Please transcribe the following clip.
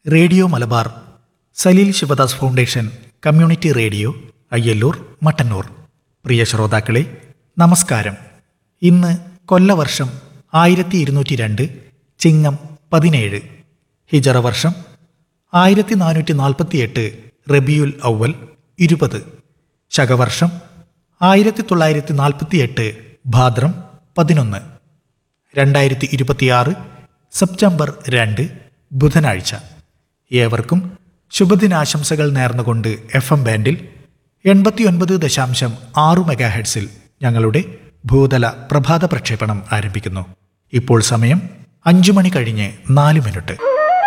radio Malabar Saleel Sivadas foundation community radio Ayyallur Mattannur പ്രിയ ശ്രോതാക്കളെ നമസ്കാരം ഇന്ന് കൊല്ലവർഷം ആയിരത്തി ഇരുന്നൂറ്റി രണ്ട് ചിങ്ങം പതിനേഴ് ഹിജറ വർഷം ആയിരത്തി നാനൂറ്റി നാൽപ്പത്തിയെട്ട് റബിയുൽ ഔവൽ ഇരുപത് ശകവർഷം ആയിരത്തി തൊള്ളായിരത്തി നാൽപ്പത്തിയെട്ട് ഭാദ്രം പതിനൊന്ന് രണ്ടായിരത്തി ഇരുപത്തിയാറ് സെപ്റ്റംബർ രണ്ട് ബുധനാഴ്ച ഏവർക്കും ശുഭദിനാശംസകൾ നേർന്നുകൊണ്ട് എഫ് എം ബാൻഡിൽ എൺപത്തിയൊൻപത് ദശാംശം ആറു മെഗാഹെഡ്സിൽ ഞങ്ങളുടെ ഭൂതല പ്രഭാത പ്രക്ഷേപണം ആരംഭിക്കുന്നു ഇപ്പോൾ സമയം അഞ്ചു മണി കഴിഞ്ഞ് നാല് മിനിറ്റ്